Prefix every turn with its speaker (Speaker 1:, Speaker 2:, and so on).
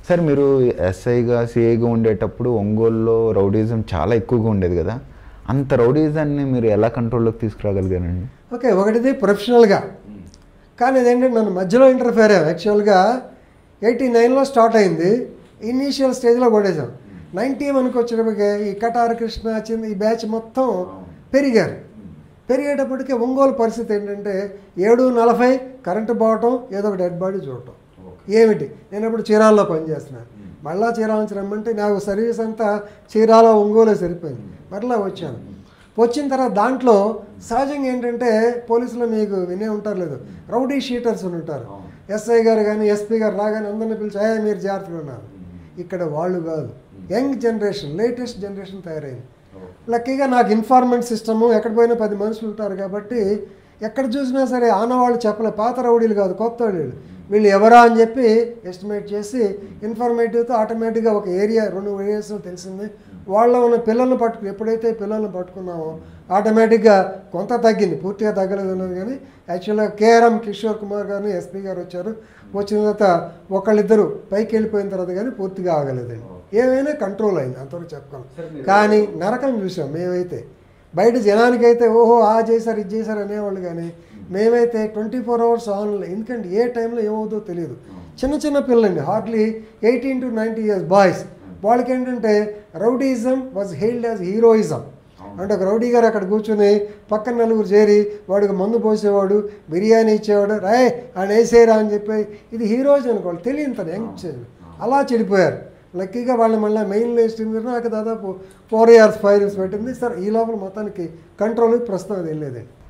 Speaker 1: sir మీరు ఎస్ఐగా సిఐగా ఉండేటప్పుడు ఒంగోలులో రౌడీజం చాలా ఎక్కువగా ఉండేది కదా అంత రౌడీజాన్ని మీరు ఎలా కంట్రోల్లోకి తీసుకురాగలిగారండి
Speaker 2: ఓకే ఒకటిది ప్రొఫెషనల్గా కానీ అదేంటంటే నన్ను మధ్యలో ఇంటర్ఫేర్ అయ్యాం యాక్చువల్గా ఎయిటీ నైన్లో స్టార్ట్ అయింది ఇనీషియల్ స్టేజ్లో కొట్టేశాం నైంటీ వన్కి వచ్చేటప్పటికి ఈ కటార కృష్ణ చింది ఈ బ్యాచ్ మొత్తం పెరిగారు పెరిగేటప్పటికి ఒంగోలు పరిస్థితి ఏంటంటే ఏడు నలభై కరెంటు పోవటం ఏదో ఒక డెడ్ బాడీ చూడటం ఏమిటి నేను ఇప్పుడు చీరాల్లో పనిచేస్తున్నాను మళ్ళా చీరాల నుంచి రమ్మంటే నాకు సర్వీస్ అంతా చీరాల ఒంగోలే సరిపోయింది మరలా వచ్చాను వచ్చిన తర్వాత దాంట్లో సహజంగా ఏంటంటే పోలీసులు మీకు వినే ఉంటారు లేదు రౌడీ షీటర్స్ అని ఉంటారు ఎస్ఐ గారు కానీ ఎస్పీ గారు రాగానే అందరిని పిలిచి అయ్యా మీరు జాగ్రత్తగా ఉన్నారు ఇక్కడ వాళ్ళు కాదు యంగ్ జనరేషన్ లేటెస్ట్ జనరేషన్ తయారైంది లక్కీగా నాకు ఇన్ఫార్మెంట్ సిస్టము ఎక్కడ పోయినా పది మనుషులు ఉంటారు కాబట్టి ఎక్కడ చూసినా సరే ఆనవాళ్ళు చెప్పలే పాత రౌడీలు కాదు కొత్త రౌడీలు వీళ్ళు ఎవరా అని చెప్పి ఎస్టిమేట్ చేసి ఇన్ఫర్మేటివ్తో ఆటోమేటిక్గా ఒక ఏరియా రెండు ఏరియాస్ తెలిసింది వాళ్ళ ఉన్న పిల్లల్ని పట్టుకు ఎప్పుడైతే పిల్లల్ని పట్టుకున్నామో ఆటోమేటిక్గా కొంత తగ్గింది పూర్తిగా తగ్గలేదు అన్నది కానీ యాక్చువల్గా కేఆర్ఎం కిషోర్ కుమార్ గారు ఎస్పీ గారు వచ్చారు వచ్చిన తర్వాత ఒకళ్ళిద్దరు పైకి వెళ్ళిపోయిన తర్వాత కానీ పూర్తిగా ఆగలేదండి ఏమైనా కంట్రోల్ అయింది అంతవరకు చెప్పగలం కానీ నరకం చూసాం మేమైతే బయట జనానికైతే ఓహో ఆ చేశారు ఇది చేశారు అనేవాళ్ళు కానీ మేమైతే ట్వంటీ ఫోర్ అవర్స్ ఆన్లో ఎందుకంటే ఏ టైంలో ఏమవుతుందో తెలియదు చిన్న చిన్న పిల్లలండి hardly eighteen to ninety years boys వాళ్ళకి ఏంటంటే rowdyism was hailed as heroism అంటే ఒక రౌడీ గారు అక్కడ కూర్చుని పక్కన నలుగురు చేరి వాడికి మందు పోసేవాడు బిర్యానీ ఇచ్చేవాడు రాయ్ ఆయన వేసేరా అని చెప్పి ఇది హీరోజ్ అనుకోవాలి తెలియని తను యంగ్ చేయాలి అలా చెడిపోయారు లక్కీగా వాళ్ళు మళ్ళీ మెయిన్ లిస్ట్ నాకు దాదాపు ఫోర్ ఇయర్స్ ఫైవ్ ఇయర్స్ పెట్టింది సార్ ఈ లోపల మొత్తానికి కంట్రోల్ ప్రస్తుతం అది వెళ్ళేదండి